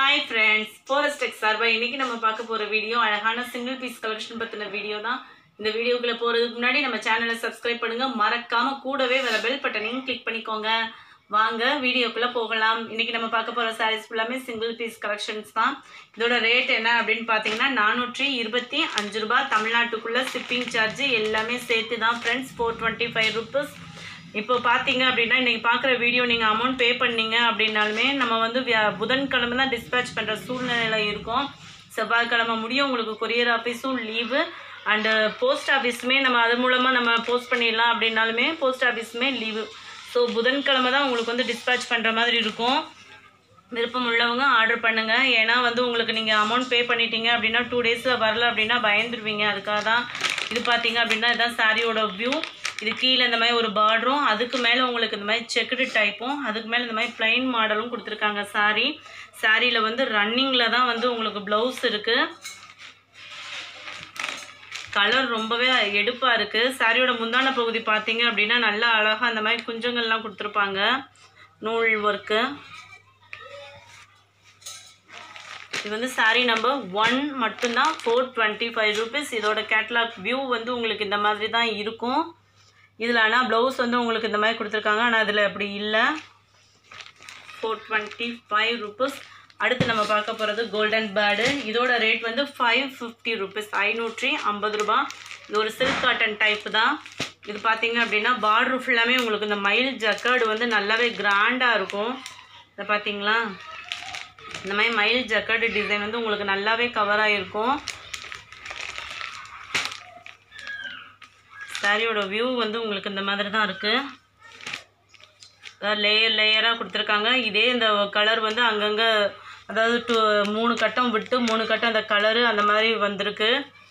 hi friends போரஸ்டெக் சார்பா இன்னைக்கு நம்ம பார்க்க போற வீடியோ அழகான சிங்கிள் பீஸ் கலெக்ஷன் பத்தின வீடியோ தான் இந்த வீடியோக்குள்ள போறதுக்கு முன்னாடி நம்ம சேனலை சப்ஸ்கிரைப் பண்ணுங்க மறக்காம கூடவே வர பெல் பட்டனையும் கிளிக் பண்ணிக்கோங்க வாங்க வீடியோக்குள்ள போகலாம் இன்னைக்கு நம்ம பார்க்க போற சாரீஸ் ஃபுல்லாமே சிங்கிள் பீஸ் கலெக்ஷன்ஸ் தான் இதோட ரேட் என்ன அப்படின்னு பார்த்தீங்கன்னா நானூற்றி இருபத்தி அஞ்சு ரூபாய் தமிழ்நாட்டுக்குள்ள ஷிப்பிங் சார்ஜ் எல்லாமே சேர்த்து தான் friends four twenty five rupees இப்போ பார்த்தீங்க அப்படின்னா இன்றைக்கி பார்க்குற வீடியோ நீங்கள் அமௌண்ட் பே பண்ணீங்க அப்படின்னாலுமே நம்ம வந்து வியா- புதன்கிழமை தான் டிஸ்பேச் பண்ணுற சூழ்நிலையில இருக்கோம் செவ்வாய்க்கிழமை முடியும் உங்களுக்கு கொரியர் ஆஃபீஸும் லீவு அண்டு போஸ்ட் ஆஃபீஸுமே நம்ம அது மூலமாக நம்ம போஸ்ட் பண்ணிடலாம் அப்படின்னாலுமே போஸ்ட் ஆஃபீஸுமே லீவு ஸோ புதன்கிழமை தான் உங்களுக்கு வந்து டிஸ்பேச் பண்ணுற மாதிரி இருக்கும் விருப்பம் உள்ளவங்க ஆர்டர் பண்ணுங்க ஏன்னா வந்து உங்களுக்கு நீங்கள் அமௌண்ட் பே பண்ணிட்டீங்க அப்படின்னா டூ டேஸில் வரல அப்படின்னா பயந்துருவீங்க அதுக்காக தான் இது பார்த்தீங்க அப்படின்னா இதுதான் சாரியோட வியூ இது கீழே இந்த மாதிரி ஒரு பார்டரும் அதுக்கு மேலே உங்களுக்கு இந்த மாதிரி செக்குடு டைப்பும் அதுக்கு மேலே இந்த மாதிரி plain மாடலும் கொடுத்துருக்காங்க சாரி சாரியில் வந்து ரன்னிங்கில் தான் வந்து உங்களுக்கு ப்ளவுஸ் இருக்குது கலர் ரொம்பவே எடுப்பாக இருக்குது சாரியோட முந்தான பகுதி பார்த்தீங்க அப்படின்னா நல்லா அழகாக அந்த மாதிரி குஞ்சங்கள்லாம் கொடுத்துருப்பாங்க நூல் ஒர்க்கு இது வந்து saree நம்பர் ஒன் மட்டும்தான் ஃபோர் டுவெண்ட்டி ஃபைவ் ருபீஸ் இதோட கேட்லாக் வியூ வந்து உங்களுக்கு இந்த மாதிரி தான் இருக்கும் இதில் ஆனால் ப்ளவுஸ் வந்து உங்களுக்கு இந்த மாதிரி கொடுத்துருக்காங்க ஆனால் அதில் அப்படி இல்லை ஃபோர் டுவெண்ட்டி ஃபைவ் ருபீஸ் அடுத்து நம்ம பார்க்க போகிறது கோல்டன் பேர்டு இதோட ரேட் வந்து ஃபைவ் ஃபிஃப்டி ருபீஸ் ஐநூற்றி ஐம்பது ரூபா இது ஒரு சில்க் காட்டன் டைப்பு தான் இது பார்த்தீங்க அப்படின்னா பார்டர் ஃபுல்லாமே உங்களுக்கு இந்த மயில் ஜக்கர்டு வந்து நல்லாவே கிராண்டாக இருக்கும் இதை பார்த்தீங்களா இந்த மாதிரி மயில் ஜக்கர்டு டிசைன் வந்து உங்களுக்கு நல்லாவே கவர் ஆகிருக்கும் சாரியோட வியூ வந்து உங்களுக்கு இந்த மாதிரி தான் இருக்குது லேயர் லேயராக கொடுத்துருக்காங்க இதே இந்த கலர் வந்து அங்கங்கே அதாவது டூ மூணு கட்டம் விட்டு மூணு கட்டம் அந்த கலரு அந்த மாதிரி வந்திருக்கு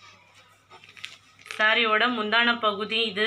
சாரியோட முந்தான பகுதி இது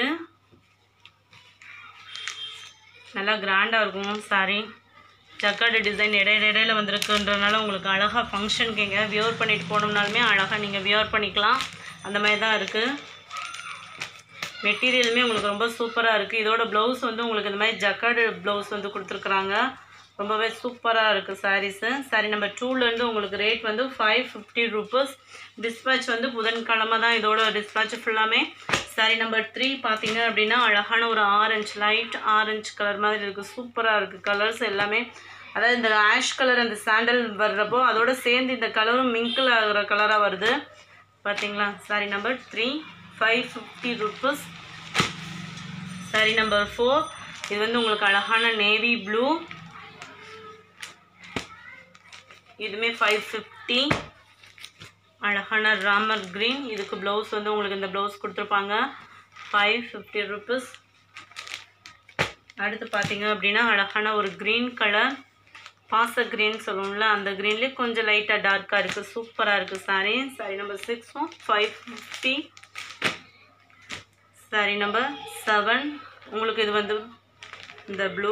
நல்லா கிராண்டாக இருக்கும் சாரி ஜக்கார்டு டிசைன் இடையில இடையில வந்திருக்குன்றனால உங்களுக்கு அழகாக ஃபங்க்ஷனுக்கு எங்கே வியர் பண்ணிட்டு போனோம்னாலுமே அழகாக நீங்கள் வியர் பண்ணிக்கலாம் அந்த மாதிரி தான் இருக்குது மெட்டீரியலுமே உங்களுக்கு ரொம்ப சூப்பராக இருக்குது இதோட ப்ளவுஸ் வந்து உங்களுக்கு இந்த மாதிரி ஜக்கார்டு ப்ளவுஸ் வந்து கொடுத்துருக்குறாங்க ரொம்பவே சூப்பராக இருக்குது சாரீஸு சாரி நம்பர் டூலேருந்து உங்களுக்கு ரேட் வந்து ஃபைவ் ஃபிஃப்டி ருபீஸ் டிஸ்பேச் வந்து புதன்கிழமை தான் இதோட டிஸ்பேச் ஃபுல்லாமே சாரி நம்பர் த்ரீ பார்த்தீங்க அப்படின்னா அழகான ஒரு ஆரஞ்சு லைட் ஆரஞ்சு கலர் மாதிரி இருக்குது சூப்பராக இருக்குது கலர்ஸ் எல்லாமே அதாவது இந்த ஆஷ் கலர் அந்த சாண்டல் வர்றப்போ அதோட சேர்ந்து இந்த கலரும் மிங்கிள் ஆகிற கலராக வருது பார்த்தீங்களா sari number three five fifty rupees sari number four இது வந்து உங்களுக்கு அழகான நேவி ப்ளூ இதுவுமே ஃபைவ் ஃபிஃப்டி அழகான ராமர் க்ரீன் இதுக்கு ப்ளவுஸ் வந்து உங்களுக்கு இந்த ப்ளவுஸ் கொடுத்துருப்பாங்க ஃபைவ் ஃபிஃப்டி ருபீஸ் அடுத்து பார்த்தீங்க அப்படின்னா அழகான ஒரு க்ரீன் கலர் பாச க்ரீன் சொல்லுவோம்ல அந்த க்ரீன்லேயே கொஞ்சம் லைட்டாக டார்க்காக இருக்குது சூப்பராக இருக்குது சாரி சாரி நம்பர் சிக்ஸும் five fifty sari number seven உங்களுக்கு இது வந்து இந்த ப்ளூ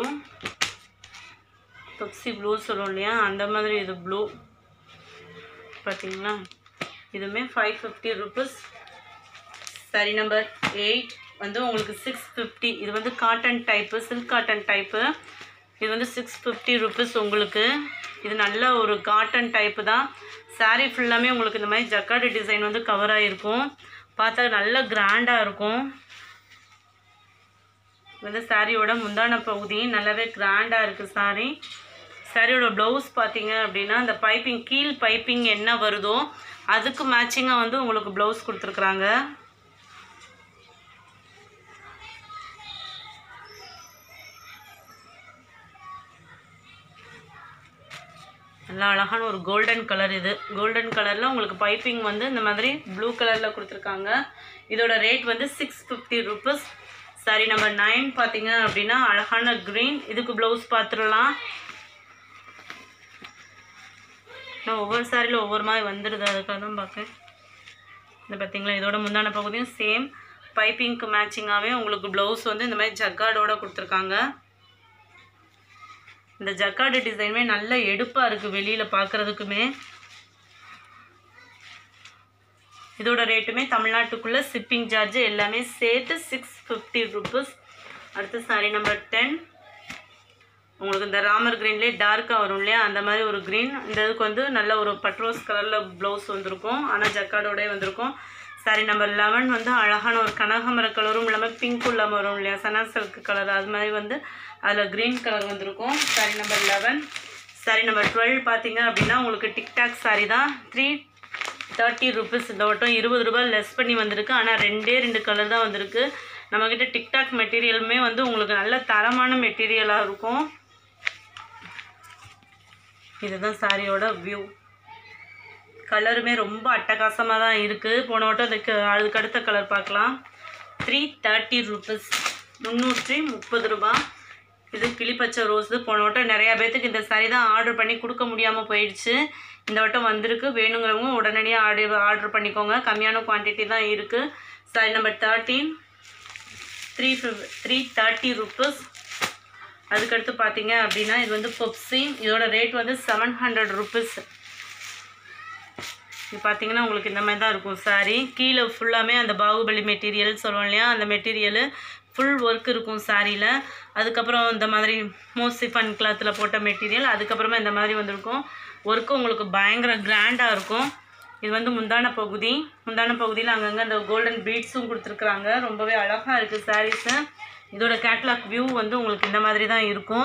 பெப்சி ப்ளூ சொல்லுவோம் இல்லையா அந்த மாதிரி இது ப்ளூ பார்த்தீங்களா இதுவுமே five fifty rupees sari number eight வந்து உங்களுக்கு சிக்ஸ் ஃபிஃப்டி இது வந்து cotton type silk cotton type இது வந்து சிக்ஸ் ஃபிஃப்டி ருபீஸ் உங்களுக்கு இது நல்ல ஒரு காட்டன் டைப்பு தான் saree ஃபுல்லாமே உங்களுக்கு இந்த மாதிரி ஜக்கார்டு டிசைன் வந்து கவர் ஆகிருக்கும் பார்த்தா நல்ல கிராண்டாக இருக்கும் இது வந்து சாரியோட முந்தான பகுதி நல்லாவே கிராண்டாக இருக்குது சாரி சாரியோட ப்ளவுஸ் பார்த்தீங்க அப்படின்னா அந்த பைப்பிங் கீழ் பைப்பிங் என்ன வருதோ அதுக்கு மேட்சிங்காக வந்து உங்களுக்கு ப்ளவுஸ் கொடுத்துருக்குறாங்க நல்லா அழகான ஒரு கோல்டன் கலர் இது கோல்டன் கலரில் உங்களுக்கு பைப்பிங் வந்து இந்த மாதிரி ப்ளூ கலரில் கொடுத்துருக்காங்க இதோட ரேட் வந்து six fifty rupees sari number nine பார்த்தீங்க அப்படின்னா அழகான க்ரீன் இதுக்கு ப்ளவுஸ் பார்த்துடலாம் நான் ஒவ்வொரு சாரியில் ஒவ்வொரு மாதிரி வந்துடுது அதுக்காக தான் பார்க்கேன் இந்த பார்த்தீங்களா இதோட முந்தான பகுதியும் சேம் பைப்பிங்க்கு மேட்சிங்காகவே உங்களுக்கு ப்ளவுஸ் வந்து இந்த மாதிரி ஜக்கார்டோட கொடுத்துருக்காங்க இந்த ஜக்கார்டு டிசைனுமே நல்ல எடுப்பாக இருக்குது வெளியில் பார்க்குறதுக்குமே இதோட ரேட்டுமே தமிழ்நாட்டுக்குள்ளே ஷிப்பிங் சார்ஜ் எல்லாமே சேர்த்து சிக்ஸ் ஃபிஃப்டி ருபீஸ் அடுத்து சாரி நம்பர் டென் உங்களுக்கு இந்த ராமர் க்ரீன்லேயே டார்க்காக வரும் இல்லையா அந்த மாதிரி ஒரு க்ரீன் இந்த இதுக்கு வந்து நல்ல ஒரு பட்ரோஸ் கலரில் ப்ளவுஸ் வந்திருக்கும் ஆனால் ஜக்கார்டோடய வந்திருக்கும் சாரி நம்பர் லெவன் வந்து அழகான ஒரு கனகாமர கலரும் இல்லாமல் பிங்க் இல்லாமல் வரும் இல்லையா சனா சில்க் கலர் அது மாதிரி வந்து அதில் க்ரீன் கலர் வந்திருக்கும் sari number eleven sari number twelve பார்த்தீங்க அப்படின்னா உங்களுக்கு டிக்டாக் சாரி தான் த்ரீ தேர்ட்டி ருபீஸ் இந்த வட்டம் இருபது ரூபாய் லெஸ் பண்ணி வந்திருக்கு ஆனால் ரெண்டே ரெண்டு கலர் தான் வந்திருக்கு நம்மக்கிட்ட டிக்டாக் மெட்டீரியலுமே வந்து உங்களுக்கு நல்ல தரமான மெட்டீரியலாக இருக்கும் இதுதான் சாரியோட வியூ கலருமே ரொம்ப அட்டகாசமாக தான் இருக்குது போன வட்டம் அதுக்கு அதுக்கு அடுத்த கலர் பார்க்கலாம் த்ரீ தேர்ட்டி ருபீஸ் முந்நூற்றி முப்பது ரூபா இது கிளிப்பச்சை ரோஸு போன வட்டம் நிறையா பேர்த்துக்கு இந்த சாரி தான் ஆர்டர் பண்ணி கொடுக்க முடியாமல் போயிடுச்சு இந்த வட்டம் வந்திருக்கு வேணுங்கிறவங்க உடனடியாக ஆர்டர் ஆர்டர் பண்ணிக்கோங்க கம்மியான குவான்டிட்டி தான் இருக்குது sari number thirteen three three thirty rupees அதுக்கடுத்து பார்த்தீங்க அப்படின்னா இது வந்து பொப்சி இதோட ரேட் வந்து செவன் ஹண்ட்ரட் ருபீஸ் இது பார்த்தீங்கன்னா உங்களுக்கு இந்த மாதிரி தான் இருக்கும் சாரி கீழே ஃபுல்லாமே அந்த பாகுபலி மெட்டீரியல் சொல்லுவோம் இல்லையா அந்த மெட்டீரியலு ஃபுல் ஒர்க் இருக்கும் சாரியில் அதுக்கப்புறம் இந்த மாதிரி மோஸ்ட்லி ஃபன் கிளாத்தில் போட்ட மெட்டீரியல் அதுக்கப்புறமா இந்த மாதிரி வந்திருக்கும் ஒர்க்கு உங்களுக்கு பயங்கர கிராண்டாக இருக்கும் இது வந்து முந்தான பகுதி முந்தான பகுதியில் அங்கங்கே அந்த கோல்டன் பீட்ஸும் கொடுத்துருக்குறாங்க ரொம்பவே அழகாக இருக்குது சாரீஸு இதோட கேட்லாக் வியூ வந்து உங்களுக்கு இந்த மாதிரி தான் இருக்கும்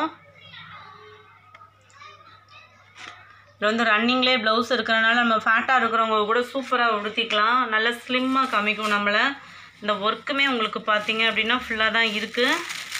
இதில் வந்து ரன்னிங்லேயே ப்ளவுஸ் இருக்கிறனால நம்ம ஃபேட்டாக இருக்கிறவங்க கூட சூப்பராக உடுத்திக்கலாம் நல்ல ஸ்லிம்மாக காமிக்கும் நம்மளை இந்த ஒர்க்குமே உங்களுக்கு பார்த்தீங்க அப்படின்னா ஃபுல்லாக தான் இருக்குது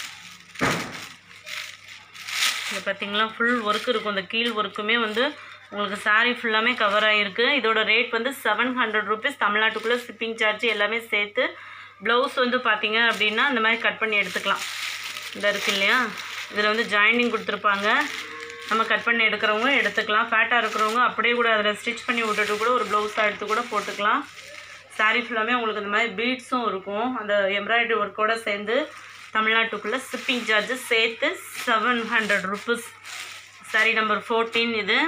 இது பார்த்தீங்களா ஃபுல் ஒர்க் இருக்கும் இந்த கீழ் ஒர்க்குமே வந்து உங்களுக்கு saree ஃபுல்லாமே கவர் ஆகிருக்கு இதோட ரேட் வந்து செவன் ஹண்ட்ரட் ருபீஸ் தமிழ்நாட்டுக்குள்ளே ஷிப்பிங் சார்ஜ் எல்லாமே சேர்த்து ப்ளவுஸ் வந்து பார்த்தீங்க அப்படின்னா இந்த மாதிரி கட் பண்ணி எடுத்துக்கலாம் இந்த இருக்கு இல்லையா இதில் வந்து ஜாயினிங் கொடுத்துருப்பாங்க நம்ம கட் பண்ணி எடுக்கிறவங்க எடுத்துக்கலாம் ஃபேட்டாக இருக்கிறவங்க அப்படியே கூட அதில் ஸ்டிச் பண்ணி விட்டுட்டு கூட ஒரு ப்ளவுஸாக எடுத்து கூட போட்டுக்கலாம் saree ஃபுல்லாமே உங்களுக்கு இந்த மாதிரி பீட்ஸும் இருக்கும் அந்த எம்ப்ராய்டரி ஒர்க்கோட சேர்ந்து தமிழ்நாட்டுக்குள்ளே ஷிப்பிங் சார்ஜஸ் சேர்த்து seven hundred rupees sari number fourteen இது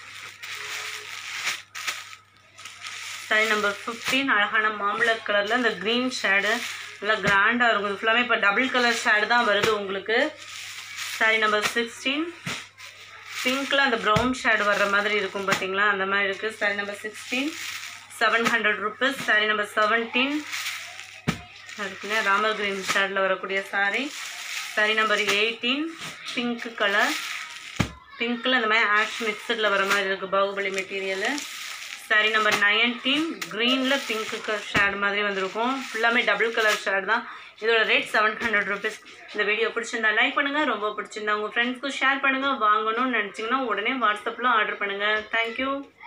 சாரி நம்பர் ஃபிஃப்டீன் அழகான மாம்பழ கலரில் இந்த க்ரீன் ஷேடு நல்லா கிராண்டாக இருக்கும் இது ஃபுல்லாமே இப்போ டபுள் கலர் ஷேடு தான் வருது உங்களுக்கு சாரி நம்பர் சிக்ஸ்டீன் பிங்க்கில் அந்த ப்ரௌன் ஷேடு வர்ற மாதிரி இருக்கும் பார்த்தீங்களா அந்த மாதிரி இருக்குது sari number sixteen seven hundred rupees sari number seventeen இருக்குல்ல ராமர் கிரீன் ஷேடில் வரக்கூடிய sari sari number eighteen pink colour பிங்க்கில் இந்த மாதிரி ஆஷ் மிக்சடில் வர மாதிரி இருக்குது Baahubali material sari number nineteen க்ரீனில் பிங்க்கு ஷேட் மாதிரி வந்திருக்கும் ஃபுல்லாமே டபுள் கலர் ஷேட் தான் இதோட ரேட் செவன் ஹண்ட்ரட் ருபீஸ் இந்த வீடியோ பிடிச்சிருந்தா லைக் பண்ணுங்கள் ரொம்ப பிடிச்சிருந்தா உங்கள் ஃப்ரெண்ட்ஸ்க்கும் ஷேர் பண்ணுங்கள் வாங்கணும்னு நினச்சிங்கன்னா உடனே வாட்ஸ்அப்பில் ஆர்டர் பண்ணுங்கள் தேங்க்யூ